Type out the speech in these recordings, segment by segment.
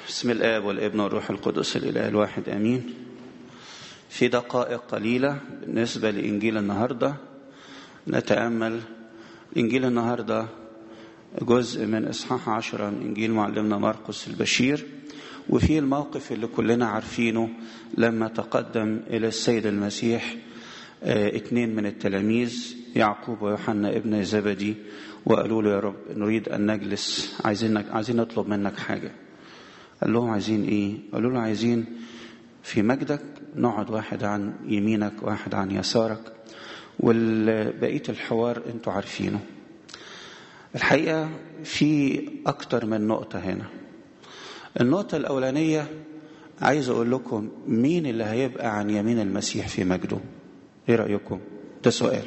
بسم الآب والابن والروح القدس الإله الواحد آمين في دقائق قليلة بالنسبة لإنجيل النهاردة نتأمل إنجيل النهاردة جزء من إصحاح عشرة من إنجيل معلمنا مرقس البشير وفي الموقف اللي كلنا عارفينه لما تقدم إلى السيد المسيح اه اتنين من التلاميذ يعقوب ويوحنا ابن زبدي وقالوا له يا رب نريد أن نجلس عايزينك عايزين نطلب منك حاجة قال لهم عايزين ايه قالوا له عايزين في مجدك نقعد واحد عن يمينك واحد عن يسارك والبقية الحوار انتوا عارفينه الحقيقة في أكتر من نقطة هنا النقطة الأولانية عايز أقول لكم مين اللي هيبقى عن يمين المسيح في مجده إيه رأيكم ده سؤال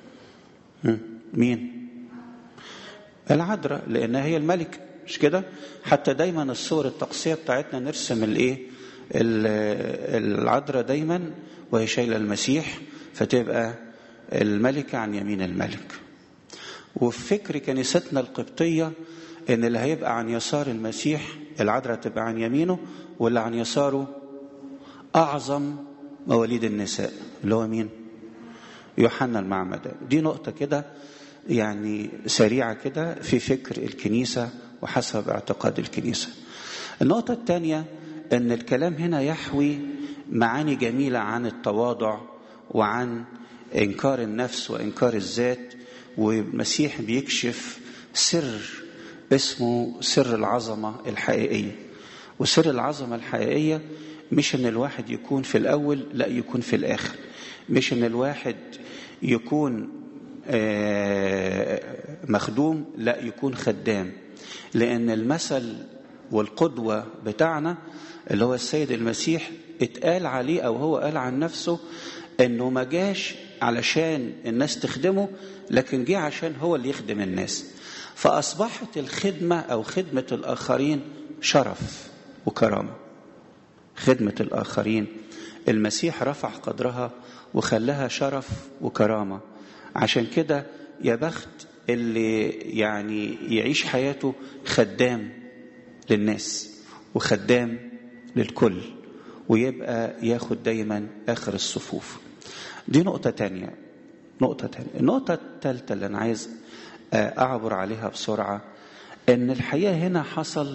مين العذراء لأنها هي الملكة مش كده حتى دايما الصور الطقسيه بتاعتنا نرسم الايه العذراء دايما وهي شايله المسيح فتبقى الملكه عن يمين الملك وفي فكر كنيستنا القبطيه ان اللي هيبقى عن يسار المسيح العذراء تبقى عن يمينه واللي عن يساره اعظم مواليد النساء اللي هو مين يوحنا المعمدان دي نقطه كده يعني سريعه كده في فكر الكنيسه وحسب اعتقاد الكنيسة النقطة الثانية أن الكلام هنا يحوي معاني جميلة عن التواضع وعن إنكار النفس وإنكار الذات والمسيح بيكشف سر اسمه سر العظمة الحقيقية وسر العظمة الحقيقية مش أن الواحد يكون في الأول لا يكون في الآخر مش أن الواحد يكون مخدوم لا يكون خدام لأن المثل والقدوة بتاعنا اللي هو السيد المسيح اتقال عليه أو هو قال عن نفسه أنه ما جاش علشان الناس تخدمه لكن جه عشان هو اللي يخدم الناس فأصبحت الخدمة أو خدمة الآخرين شرف وكرامة خدمة الآخرين المسيح رفع قدرها وخلاها شرف وكرامة عشان كده يا بخت اللي يعني يعيش حياته خدام للناس وخدام للكل ويبقى ياخد دايما آخر الصفوف دي نقطة تانية نقطة تانية النقطة الثالثة اللي أنا عايز أعبر عليها بسرعة إن الحقيقة هنا حصل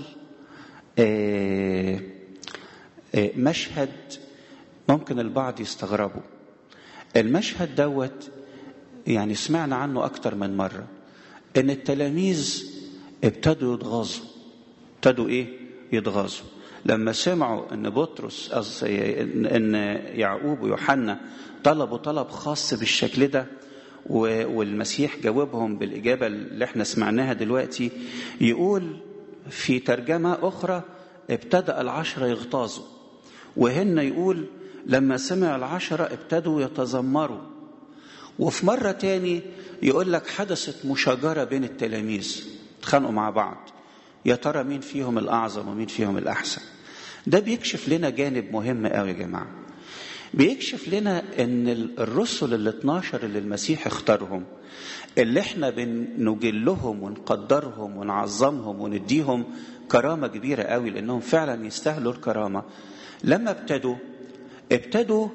مشهد ممكن البعض يستغربوا المشهد دوت يعني سمعنا عنه أكتر من مرة ان التلاميذ ابتدوا يتغاظوا ابتدوا ايه يتغاظوا لما سمعوا ان بطرس ان يعقوب ويوحنا طلبوا طلب خاص بالشكل ده والمسيح جاوبهم بالاجابه اللي احنا سمعناها دلوقتي يقول في ترجمه اخرى ابتدا العشره يغتاظوا وهنا يقول لما سمع العشره ابتدوا يتذمروا وفي مرة تاني يقول لك حدثت مشاجرة بين التلاميذ اتخانقوا مع بعض يا ترى مين فيهم الأعظم ومين فيهم الأحسن ده بيكشف لنا جانب مهم قوي يا جماعة بيكشف لنا ان الرسل ال 12 اللي المسيح اختارهم اللي احنا بنجلهم ونقدرهم ونعظمهم ونديهم كرامة كبيرة قوي لانهم فعلا يستاهلوا الكرامة لما ابتدوا ابتدوا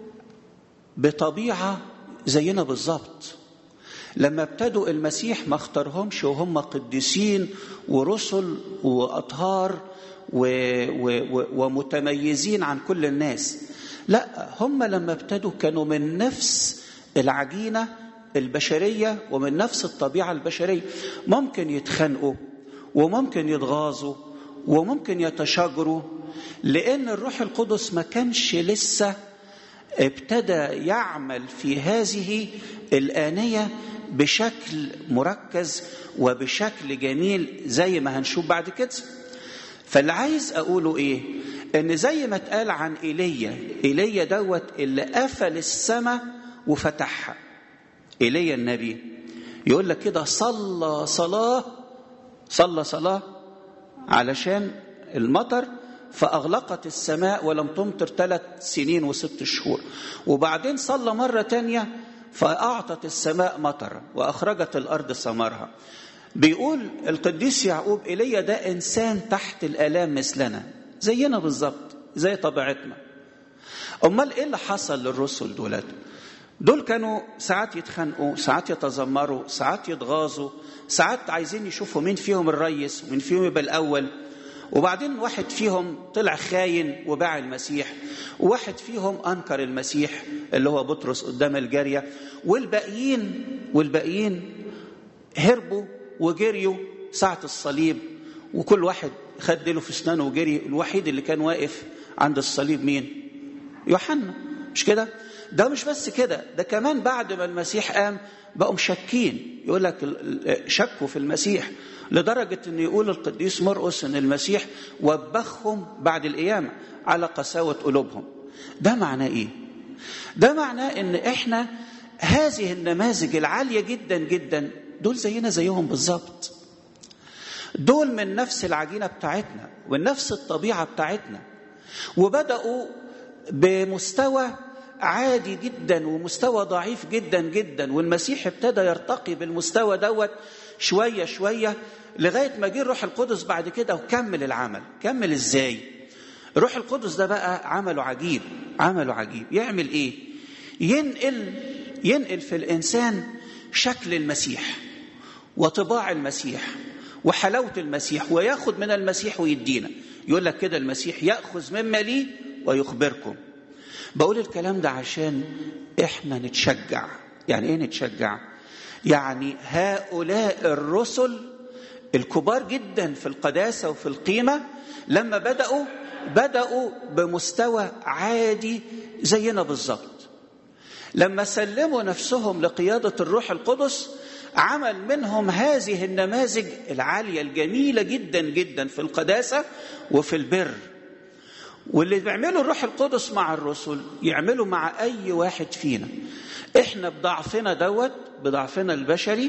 بطبيعة زينا بالظبط لما ابتدوا المسيح ما اختارهمش وهم قديسين ورسل واطهار و و و ومتميزين عن كل الناس لا هم لما ابتدوا كانوا من نفس العجينه البشريه ومن نفس الطبيعه البشريه ممكن يتخانقوا وممكن يتغاظوا وممكن يتشاجروا لان الروح القدس ما كانش لسه ابتدى يعمل في هذه الآنية بشكل مركز وبشكل جميل زي ما هنشوف بعد كده فاللي عايز أقوله إيه إن زي ما اتقال عن إيليا إيليا دوت اللي قفل السماء وفتحها إيليا النبي يقول لك كده صلى صلاة صلى صلاة علشان المطر فأغلقت السماء ولم تمطر ثلاث سنين وست شهور وبعدين صلى مرة تانية فأعطت السماء مطر وأخرجت الأرض ثمرها بيقول القديس يعقوب ايليا ده انسان تحت الالام مثلنا زينا بالظبط زي طبيعتنا امال ايه اللي حصل للرسل دولت دول كانوا ساعات يتخانقوا ساعات يتذمروا ساعات يتغاظوا ساعات عايزين يشوفوا مين فيهم الريس ومين فيهم يبقى الاول وبعدين واحد فيهم طلع خاين وباع المسيح وواحد فيهم انكر المسيح اللي هو بطرس قدام الجاريه والباقيين والباقيين هربوا وجريوا ساعه الصليب وكل واحد خد له في اسنانه وجري الوحيد اللي كان واقف عند الصليب مين يوحنا مش كده ده مش بس كده ده كمان بعد ما المسيح قام بقوا مشكين يقول لك شكوا في المسيح لدرجة أن يقول القديس مرقس أن المسيح وبخهم بعد القيامة على قساوة قلوبهم ده معناه إيه؟ ده معناه أن إحنا هذه النماذج العالية جدا جدا دول زينا زيهم بالظبط دول من نفس العجينة بتاعتنا ونفس الطبيعة بتاعتنا وبدأوا بمستوى عادي جدا ومستوى ضعيف جدا جدا والمسيح ابتدى يرتقي بالمستوى دوت شوية شوية لغاية ما جه الروح القدس بعد كده وكمل العمل كمل ازاي الروح القدس ده بقى عمله عجيب عمله عجيب يعمل ايه ينقل ينقل في الانسان شكل المسيح وطباع المسيح وحلاوة المسيح وياخد من المسيح ويدينا يقول لك كده المسيح يأخذ مما لي ويخبركم بقول الكلام ده عشان احنا نتشجع يعني ايه نتشجع يعني هؤلاء الرسل الكبار جدا في القداسة وفي القيمة لما بدأوا بدأوا بمستوى عادي زينا بالظبط لما سلموا نفسهم لقيادة الروح القدس عمل منهم هذه النماذج العالية الجميلة جدا جدا في القداسة وفي البر واللي بيعمله الروح القدس مع الرسل يعمله مع أي واحد فينا احنا بضعفنا دوت بضعفنا البشري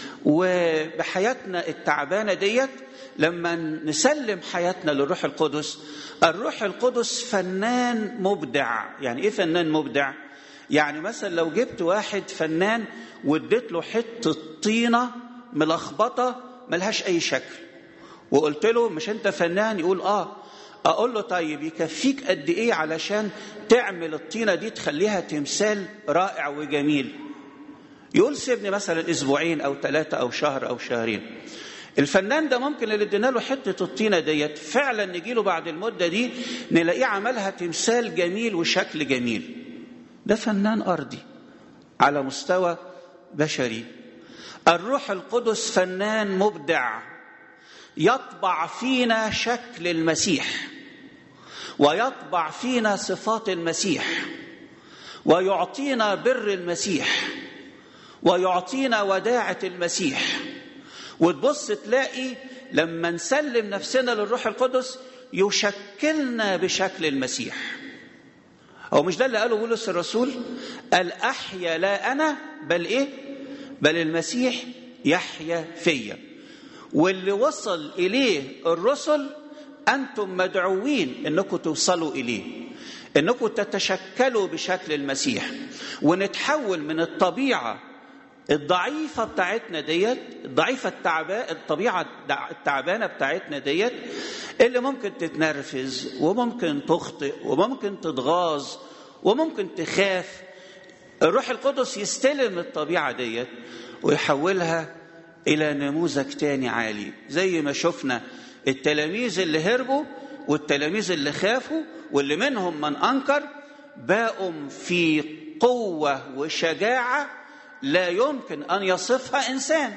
وبحياتنا التعبانة ديت لما نسلم حياتنا للروح القدس الروح القدس فنان مبدع يعني ايه فنان مبدع يعني مثلا لو جبت واحد فنان واديت له حته طينه ملخبطه ملهاش اي شكل وقلت له مش انت فنان يقول اه اقول له طيب يكفيك قد ايه علشان تعمل الطينه دي تخليها تمثال رائع وجميل يقول سيبني مثلا اسبوعين او ثلاثه او شهر او شهرين الفنان ده ممكن اللي ادينا له حته الطينه ديت فعلا نجي له بعد المده دي نلاقيه عملها تمثال جميل وشكل جميل ده فنان ارضي على مستوى بشري الروح القدس فنان مبدع يطبع فينا شكل المسيح ويطبع فينا صفات المسيح ويعطينا بر المسيح ويعطينا وداعة المسيح وتبص تلاقي لما نسلم نفسنا للروح القدس يشكلنا بشكل المسيح هو مش ده اللي قاله بولس الرسول قال أحيا لا أنا بل إيه بل المسيح يحيا فيا واللي وصل إليه الرسل أنتم مدعوين أنكم توصلوا إليه أنكم تتشكلوا بشكل المسيح ونتحول من الطبيعة الضعيفة بتاعتنا ديت الضعيفة التعباء الطبيعة التعبانة بتاعتنا ديت اللي ممكن تتنرفز وممكن تخطئ وممكن تتغاظ وممكن تخاف الروح القدس يستلم الطبيعة ديت ويحولها إلى نموذج تاني عالي زي ما شفنا التلاميذ اللي هربوا والتلاميذ اللي خافوا واللي منهم من أنكر باقوا في قوة وشجاعة لا يمكن أن يصفها إنسان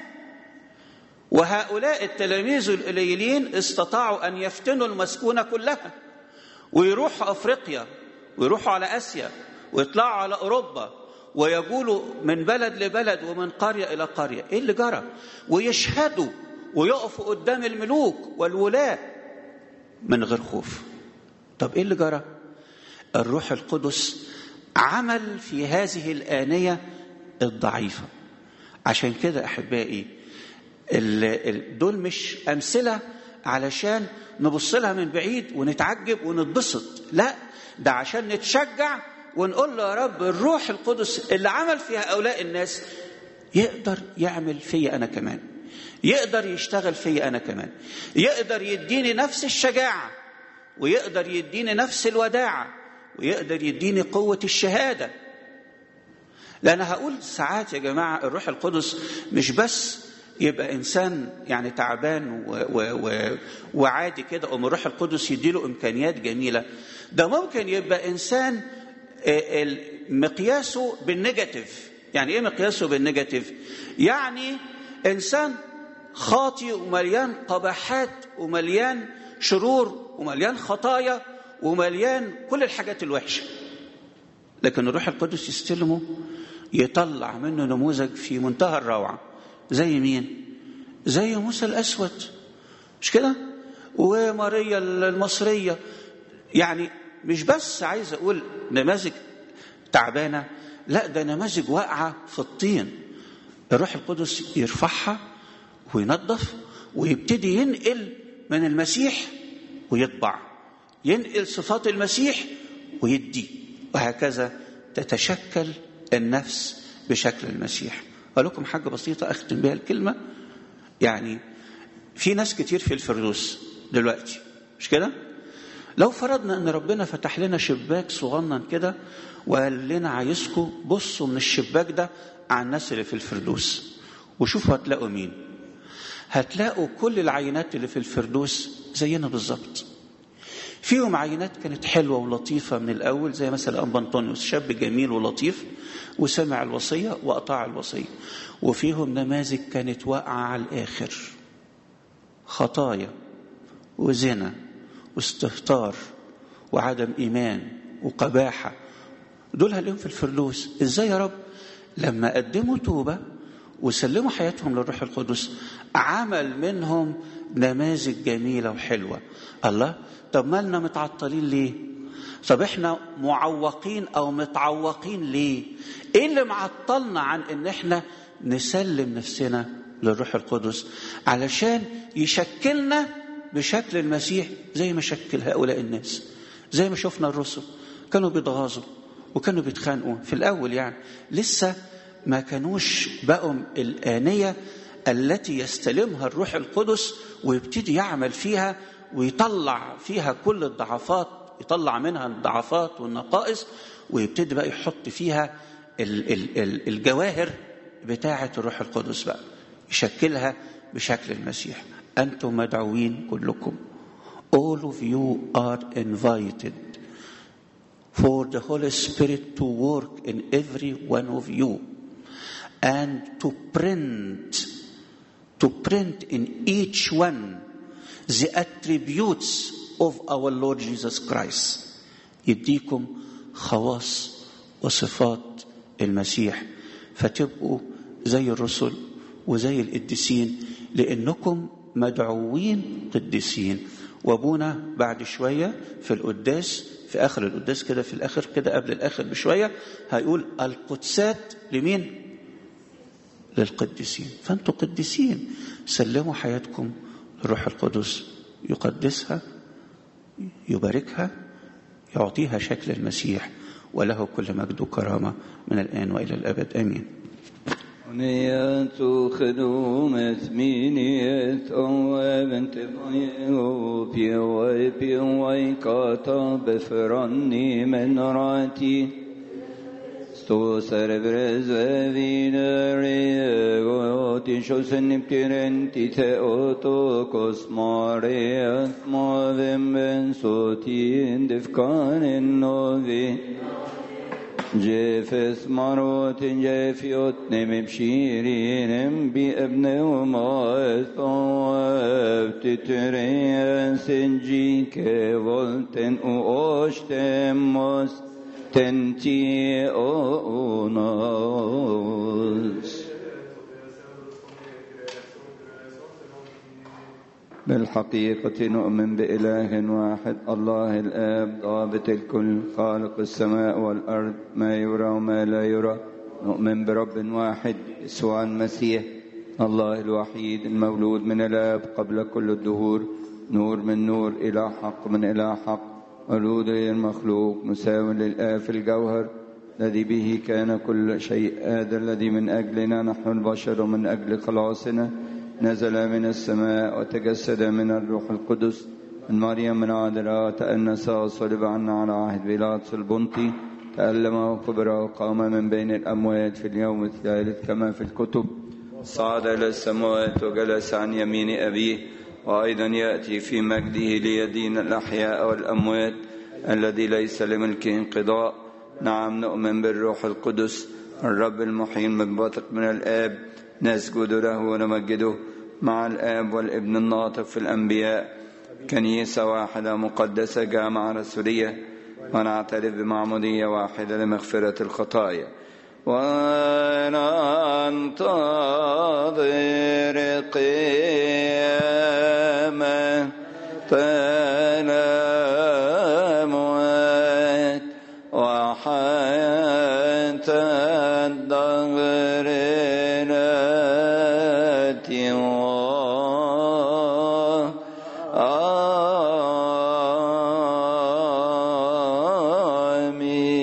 وهؤلاء التلاميذ القليلين استطاعوا أن يفتنوا المسكونة كلها ويروحوا أفريقيا ويروحوا على آسيا ويطلعوا على أوروبا ويقولوا من بلد لبلد ومن قرية إلى قرية إيه اللي جرى ويشهدوا ويقفوا قدام الملوك والولاة من غير خوف طب إيه اللي جرى الروح القدس عمل في هذه الآنية الضعيفة عشان كده أحبائي دول مش أمثلة علشان نبص لها من بعيد ونتعجب ونتبسط لا ده عشان نتشجع ونقول له يا رب الروح القدس اللي عمل في هؤلاء الناس يقدر يعمل فيا أنا كمان يقدر يشتغل فيا أنا كمان يقدر يديني نفس الشجاعة ويقدر يديني نفس الوداعة ويقدر يديني قوة الشهادة لأن هقول ساعات يا جماعة الروح القدس مش بس يبقى إنسان يعني تعبان و و و وعادي كده أم الروح القدس يديله إمكانيات جميلة ده ممكن يبقى إنسان مقياسه بالنيجاتيف يعني إيه مقياسه بالنيجاتيف؟ يعني إنسان خاطي ومليان قباحات ومليان شرور ومليان خطايا ومليان كل الحاجات الوحشه لكن الروح القدس يستلمه يطلع منه نموذج في منتهى الروعه زي مين زي موسى الاسود مش كده وماريا المصريه يعني مش بس عايز اقول نماذج تعبانه لا ده نماذج واقعه في الطين الروح القدس يرفعها وينظف ويبتدي ينقل من المسيح ويطبع ينقل صفات المسيح ويدي وهكذا تتشكل النفس بشكل المسيح أقول لكم حاجة بسيطة أختم بها الكلمة يعني في ناس كتير في الفردوس دلوقتي مش كده لو فرضنا ان ربنا فتح لنا شباك صغنن كده وقال لنا عايزكم بصوا من الشباك ده على الناس اللي في الفردوس وشوفوا هتلاقوا مين هتلاقوا كل العينات اللي في الفردوس زينا بالظبط فيهم عينات كانت حلوة ولطيفة من الأول زي مثلا أنبا أنطونيوس شاب جميل ولطيف وسمع الوصية وأطاع الوصية وفيهم نماذج كانت واقعة على الآخر خطايا وزنا واستهتار وعدم إيمان وقباحة دول هنلاقيهم في الفردوس إزاي يا رب لما قدموا توبة وسلموا حياتهم للروح القدس عمل منهم نماذج جميلة وحلوة الله طب مالنا متعطلين ليه طب احنا معوقين او متعوقين ليه ايه اللي معطلنا عن ان احنا نسلم نفسنا للروح القدس علشان يشكلنا بشكل المسيح زي ما شكل هؤلاء الناس زي ما شفنا الرسل كانوا بيتغاظوا وكانوا بيتخانقوا في الاول يعني لسه ما كانوش بقوا الآنية التي يستلمها الروح القدس ويبتدي يعمل فيها ويطلع فيها كل الضعفات يطلع منها الضعفات والنقائص ويبتدي بقى يحط فيها الجواهر بتاعة الروح القدس بقى يشكلها بشكل المسيح أنتم مدعوين كلكم all of you are invited for the Holy Spirit to work in every one of you and to print to print in each one the attributes of our Lord Jesus Christ يديكم خواص وصفات المسيح فتبقوا زي الرسل وزي القديسين لانكم مدعوين قديسين وابونا بعد شويه في القداس في اخر القداس كده في الاخر كده قبل الاخر بشويه هيقول القدسات لمين؟ للقديسين فانتوا قديسين سلموا حياتكم للروح القدس يقدسها يباركها يعطيها شكل المسيح وله كل مجد وكرامة من الآن وإلى الأبد آمين نيات خدومة مينيت بنت بيو بيو بيو كاتا بفرني من راتي sto cerebres vinere goti shosen ptirenti te oto cosmare movem ben soti indifkan novi جيفس مروت جيفيوت نم بشيرين بابن وما ثواب تتريا سنجي كفولتن واشتموس تنتي أوناس بالحقيقة نؤمن بإله واحد الله الآب ضابط الكل خالق السماء والأرض ما يرى وما لا يرى نؤمن برب واحد يسوع المسيح الله الوحيد المولود من الآب قبل كل الدهور نور من نور إلى حق من إلى حق مولود المخلوق مساو للآب في الجوهر الذي به كان كل شيء هذا الذي من أجلنا نحن البشر ومن أجل خلاصنا نزل من السماء وتجسد من الروح القدس من مريم من عذراء تأنس وصلب عنا على عهد بيلاطس البنطي تألم وكبر وقام من بين الأموات في اليوم الثالث كما في الكتب صعد إلى السماوات وجلس عن يمين أبيه وأيضا يأتي في مجده ليدين الأحياء والأموات الذي ليس لملكه انقضاء نعم نؤمن بالروح القدس الرب المحيي المنبثق من الآب نسجد له ونمجده مع الآب والابن الناطق في الأنبياء كنيسة واحدة مقدسة جامعة رسولية ونعترف بمعمودية واحدة لمغفرة الخطايا وننتظر قيامة